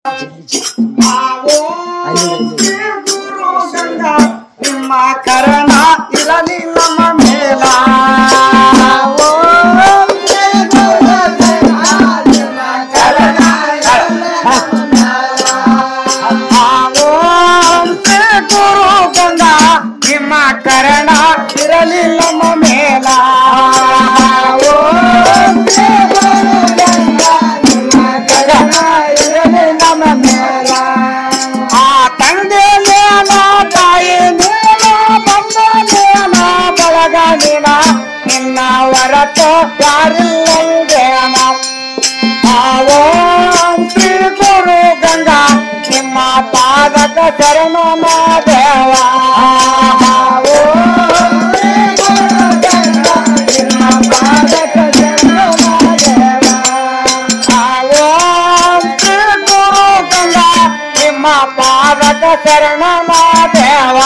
ಗುರು ಗಂಗಾ ನಿಮ್ಮ ಕರಣ ಇರಲಿ ನಮ್ಮ ಮೇಲ ಓಂ ಶ್ರೀ ಗುರು ಗಂಗಾ, ನಿಮ್ಮ ಕರುಣ ಇರಲಿ ನಮ್ಮ ಮೇಲ. ಓಂ ಶ್ರೀ ಗುರು ಗಂಗಾ ನಿಮ್ಮ ಕರಣ ಇರಲಿ ನಮ್ಮ ಮೇಲ ಓಂ ಶ್ರೀ ಗುರು ಗಂಗಾ ನಿಮ್ಮ ಕರಣ ಇರಲಿ ನಮ್ಮ ಮೇಲ ಆ ತಂದೆಯೇನ ತಾಯಿ ನೀನ ಬಂದನೇನ ಬಳಗ ನೀನ ನಿನ್ನ ಹೊರತು ಯಾರಿಲ್ಲಂದೇನ ಓಂ ಶ್ರೀ ಗುರು ಗಂಗಾ ನಿಮ್ಮ ಪಾದಕ ಶರಣ ದೇವ ಓಂ ಶ್ರೀ ಗುರು ಗಂಗಾ ನಿಮ್ಮ ಪಾದಕ ಶರಣ ದೇವ ಓಂ ಶ್ರೀ ಗುರು ಗಂಗಾ ನಿಮ್ಮ ಪಾದಕ ಶರಣ ದೇವ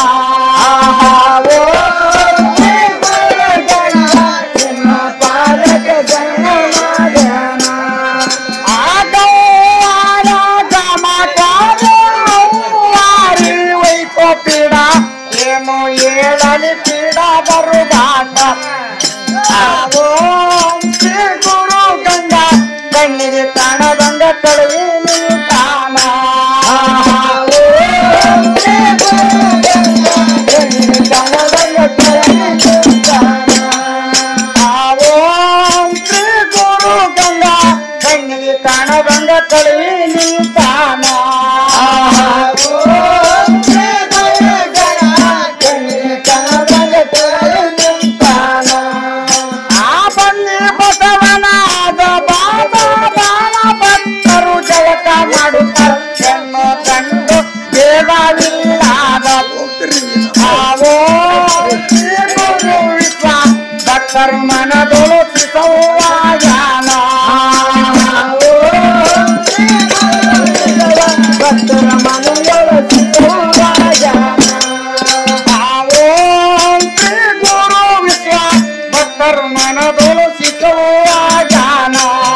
ಓಂ ಶ್ರೀ ಗುರು ಗಂಗಾ ನಿಮ್ಮ ಪಾದಕ ಶರಣ ದೇವ ಪೀಡ ಏನು ಹೇಳಲಿ ಪೀಡ ಬರುದಾಟ ಓಂ ಶ್ರೀ ಗುರು ಗಂಗಾ ಕಣ್ಣಿಗೆ ಕಾಣದಂಗ ಕಳುವಿ ನಿಂತಾನ ಓಂ ಶ್ರೀ ಗುರು ಗಂಗಾ ಕಣ್ಣಿಗೆ ಕಾಣದಂಗ ಕಳುವಿ ನಿಂತಾನ ಓಂ ಶ್ರೀ ಗುರು ಗಂಗಾ ಕಣ್ಣಿಗೆ ಕಾಣದಂಗ ಕಳುವಿ ನಿಂತಾನ ಓಂ ಶ್ರೀ ಗುರು ಗಂಗಾ ಕಣ್ಣಿಗೆ ಕಾಣದಂಗ ಕಳುವಿ ನಿಂತಾನ ಆ ಬನ್ನಿ ಬಸವನಾದ ಬಾಬಾ ಬಾಳ ಭಕ್ತರು ಜಳಕ ಮಾಡುತ್ತಾರೆ ಹೆಣ್ಣು ಕಂಡು ದೇವವಿಲ್ಲಾದ ಆವೋ ಶ್ರೀ ಗುರು ವಿಶ್ವ ಭಕ್ತರು ಮನದೊಳು ಸಿಸೌವಾಯಾನ ಭಕ್ತರ ಮನದೊಳು ಸಿಸೌವಾಯಾನ ಓಂ ಶ್ರೀ ಗುರು ವಿಶ್ವ ಭಕ್ತರು ಮನದೊಳು ಸಿಸೌವಾಯಾನ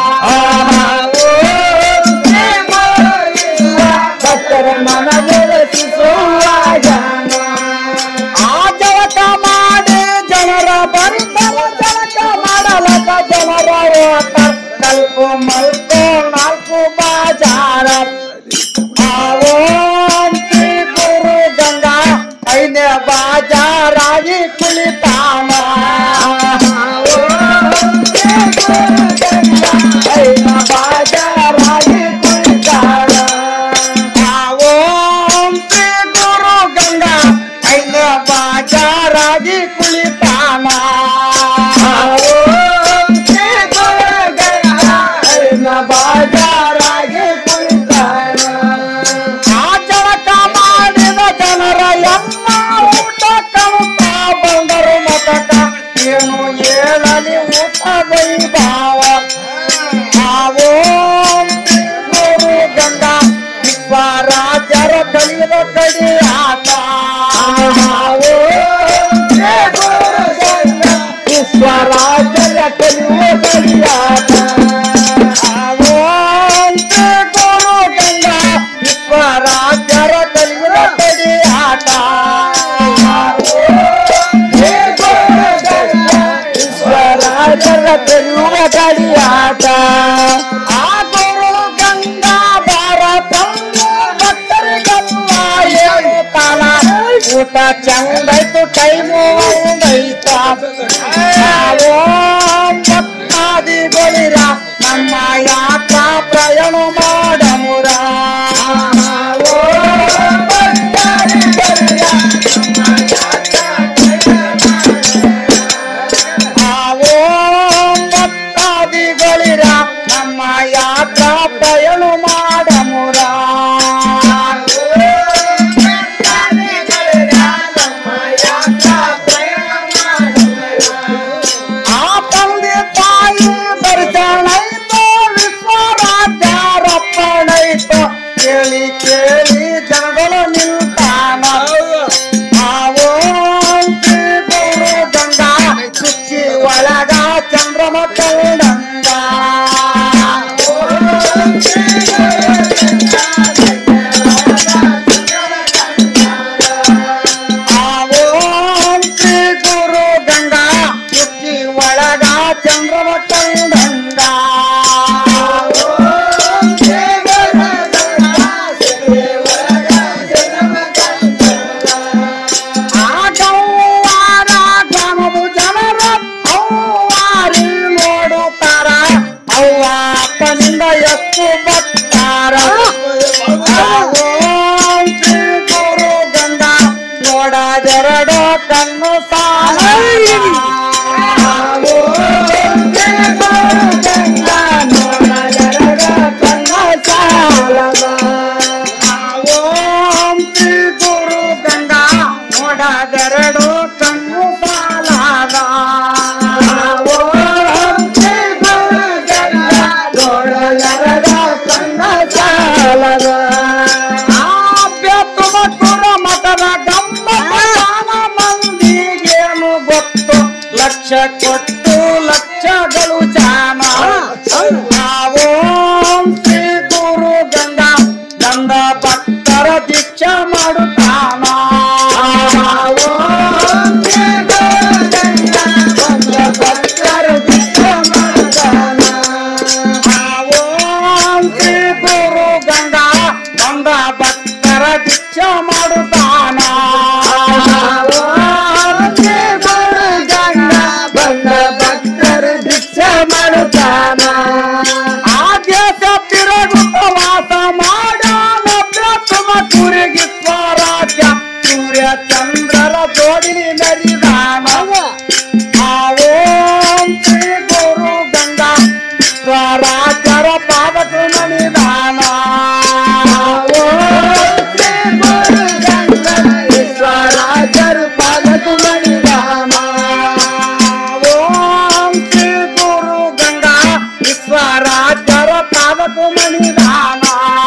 ಭಕ್ತರ ಮನದೊಳು ಸಿಸೌವಾಯಾನ ಆ ಜಳಕ ಮಾಡಿ ಜನರ ಬರಿಸಲು ಜಳಕ ಮಾಡಲಕ ಜನರ ಓಟ ಕಲ್ಪು ಮಲ್ಪು ನಾಲ್ಕು ಬಾಜಾರ ಓಂ ಶ್ರೀ ಗುರು ಗಂಗಾ ಐನೇ ಬಾಜಾರಾಗಿ ಕುಳಿತಾನ ಓಂ ಶ್ರೀ ಗುರು ಗಂಗಾ ಐನ ಬಾಜಾರಾಗಿ ಕುಳಿತಾನ ಓಂ ಶ್ರೀ ಗುರು ಗಂಗಾ ಐನ ಬಾಜಾರಾಗಿ ಕುಳಿತಾನ ಓಂ ಶ್ರೀ ಗುರು ಗಂಗಾ ಐನ ಬಾಜಾರಾಗಿ ಕುಳಿತಾನ ಆ ಜಳಕ ಮಾಡಿದ ಜನರ ಎಲ್ಲ ಊಟ ಕಣುತ್ತ ಬಂದರು ಮತಕ ಏನು ಹೇಳಲಿ ಊಟ ವೈಭವ ಓಂ ಶ್ರೀ ಗುರು ಗಂಗಾ ವಿಶ್ವರಾಜರ ಕಲಿಯುವ ಕಡಿಯಾಟ ಓಂ ಶ್ರೀ ಗುರು ಗಂಗಾ ವಿಶ್ವರಾಜರ ಕಲಿಯುವ ಕಡಿಯಾಟ ಓಂ ಶ್ರೀ ಗುರು ಗಂಗಾ ವಿಶ್ವರಾಜರ ಕಲಿಯುವ ಕಡಿಯಾಟ ವಿಶ್ವರಾಜರ ಕಲಿಯುವ ಕಡಿಯಾಟ ಆ ಗುರು ಗಂಗಾ ಭಾರತ ಭಕ್ತರಿಗೆಲ್ಲ ಹೇಳ್ತಾನ ಊಟ ಚಂದೈತು ಟೈಮು ಒಂದೈತ ಓಂ ಭಕ್ತಾದಿಗಳಿರ ನಮ್ಮ ಯಾತ್ರಾ ಪ್ರಯಾಣ ಮಾಡಮುರ ಓಂ ಭಕ್ತಾದಿಗಳಿರ ಓಂ ಭಕ್ತಾದಿಗಳಿರ ನಮ್ಮ ಯಾತ್ರಾ ಪ್ರಯಾಣ ಮಾಡಮುರ ಆ ತಂದೆ ತಾಯಿ ದರ್ಶನೈತೋ ವಿಶ್ವರಾಜ್ಯಾರಪ್ಪಣೈತೋ ಕೇಳಿ ಕೇಳಿ ಜನಗಳು ನಿಲ್ತಾನ ಆವೋ ಶ್ರೀ ಗುರು ಗಂಗಾ ಸುಚ್ಚಿ ಒಳಗ ಚಂದ್ರಮ ಕಂಡಂಗ ಓಂ ಶ್ರೀ ಗುರು ಗಂಗಾ ಲಕ್ಷ ಕೊಟ್ಟು ಲಕ್ಷಗಳು ಜಾನ ನಾವು ಶ್ರೀ ಗುರು ಗಂಗಾ ಗಂಧ ಭಕ್ತರ ದೀಕ್ಷಾ ಮಾಡುತ್ತಾನ ನಾವು ಶ್ರೀ ಗುರು ಗಂಗಾ ಗಂಧ ಭಕ್ತರ ದೀಕ್ಷಾ ಮಾಡುತ್ತಾನ ನಾವು ಶ್ರೀ ಗುರು ಗಂಗಾ ಗಂಧ ಭಕ್ತರ ದೀಕ್ಷಾ ಮಾಡುತ್ತಾನ ನಾವು ಶ್ರೀ ಗುರು ಗಂಗಾ ಗಂಧ ಭಕ್ತರ ದೀಕ್ಷಾ ಮಾಡುತ್ತಾನ ಆ ದೇಶ ತಿರುಗುತ್ತ ವಾಸ ಮಾಡೋಣ ಪ್ರಥಮ ಕುರಿಗೆ ಸ್ವರಾಜ್ಯ ಸೂರ್ಯ ಚಂದ್ರರ ಜೋಡಿ ನರಿದಾನ ಓಂ ಶ್ರೀ ಗುರು ಗಂಗಾ ಸ್ವರಾಜ್ಯರ ಪಾದಕ ನನಿದಾನ ಓಂ ಶ್ರೀ ಗುರು ಗಂಗಾ ಸ್ವರಾಜ್ಯರ ಪಾದಕ ನನಿದಾನ ಓಂ ಶ್ರೀ ಗುರು ಗಂಗಾ ವಿಶ್ವರಾಜ್ಯರ ಪಾದಕ ಮಣಿದಾನ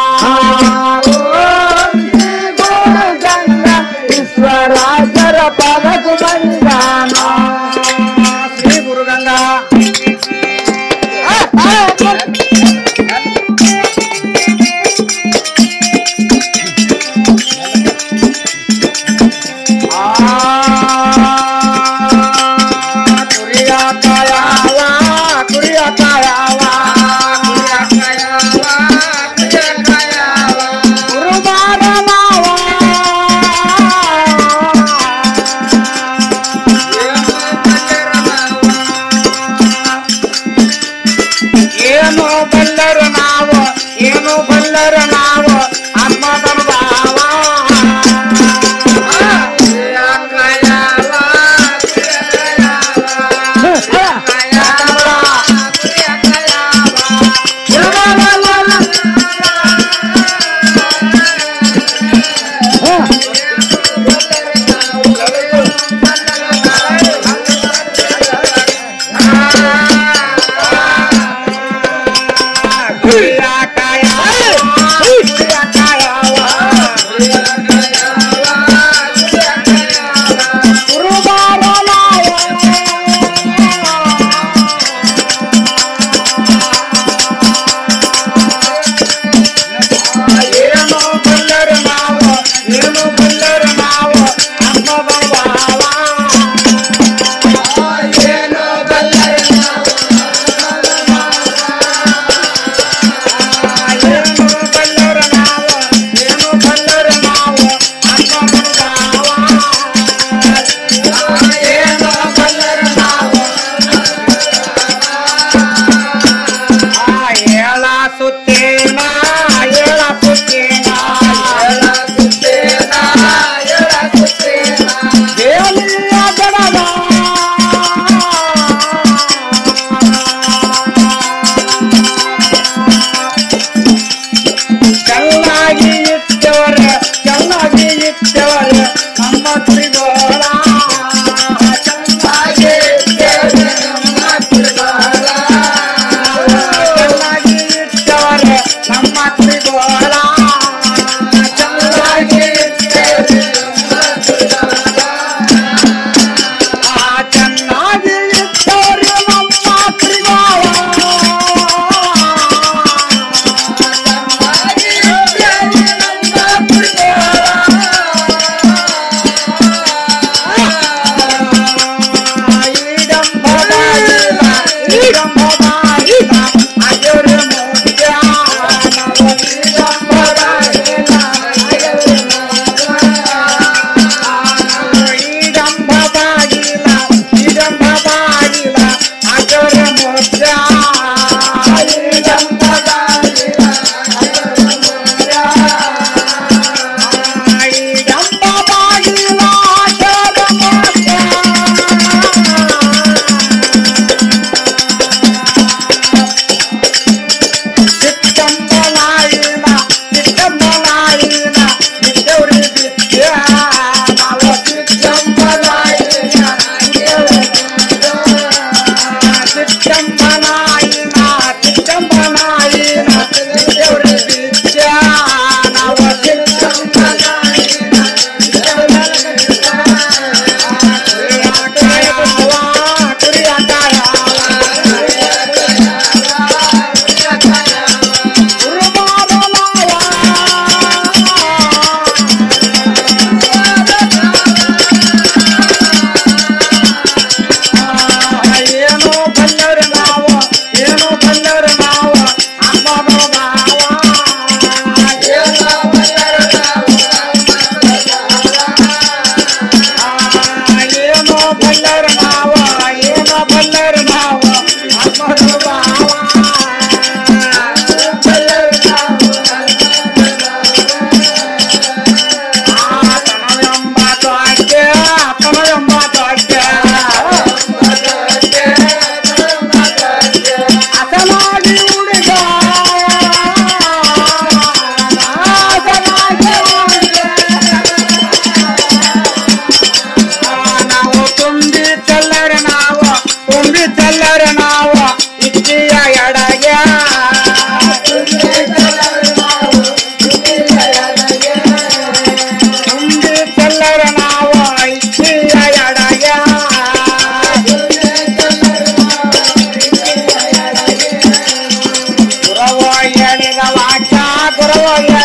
ಓಂ ಶ್ರೀ ಗುರು ಗಂಗಾ ವಿಶ್ವರಾಜ್ಯರ ಪಾದಕ ಮಣಿದಾನ ಶ್ರೀ ಗುರು ಗಂಗಾ ಕುರಿಯ ಕಾಯವ ಕುರಿಯ ಕಾಯವ ಗುರುವಾರ ಮಾವ ಏನು ಬಲ್ಲರು ನಾವು ಏನು ಬಲ್ಲರು ನಾವು ಆತ್ಮದ ಭಾವ ಕುರಿಯ ಕಾಯವ ಕುರಿಯ ಕಾಯವ ಗುರುವಾರ ನಾವು ಏನು ಬಲ್ಲರು ನಾವು ಏನು ಬಲ್ಲರು ನಾವು ಆತ್ಮದ ಭಾವ ಏನು ಬಲ್ಲರು ಏನು ಬಲ್ಲರು ನಾವು ಏನು ಬಲ್ಲರು ನಾವು ಆತ್ಮದ ಭಾವ ಏನು ಬಲ್ಲರು ನಾವು ಆ ಏಳ ಸುತ್ತೇನ ಏಳ ಸುತ್ತೇನ ಏಳ ಸುತ್ತೇನ ಏಳ ಸುತ್ತೇನ ದೇವಲಿಯ ಗಡದ ಚೆನ್ನಾಗಿ ಇಟ್ಟವರೆ ಚೆನ್ನಾಗಿ ಇಟ್ಟವರೆ ನಮ್ಮ ತ್ರಿಗೋಳ ಚೆನ್ನಾಗಿ ಇಟ್ಟವರೆ ನಮ್ಮ ತ್ರಿಗೋಳ ಚೆನ್ನಾಗಿ ಇಟ್ಟವರೆ ನಮ್ಮ ತ್ರಿಗೋಳ ಚೆನ್ನಾಗಿ ಇಟ್ಟವರೆ ನಮ್ಮ ತ್ರಿಗೋಳ. ಆ ಚೆನ್ನಾಗಿ ಇಟ್ಟವರೆ ನಮ್ಮ ತ್ರಿಗೋಳ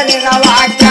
ನಿನ್ನ ವಾಕ್ಯ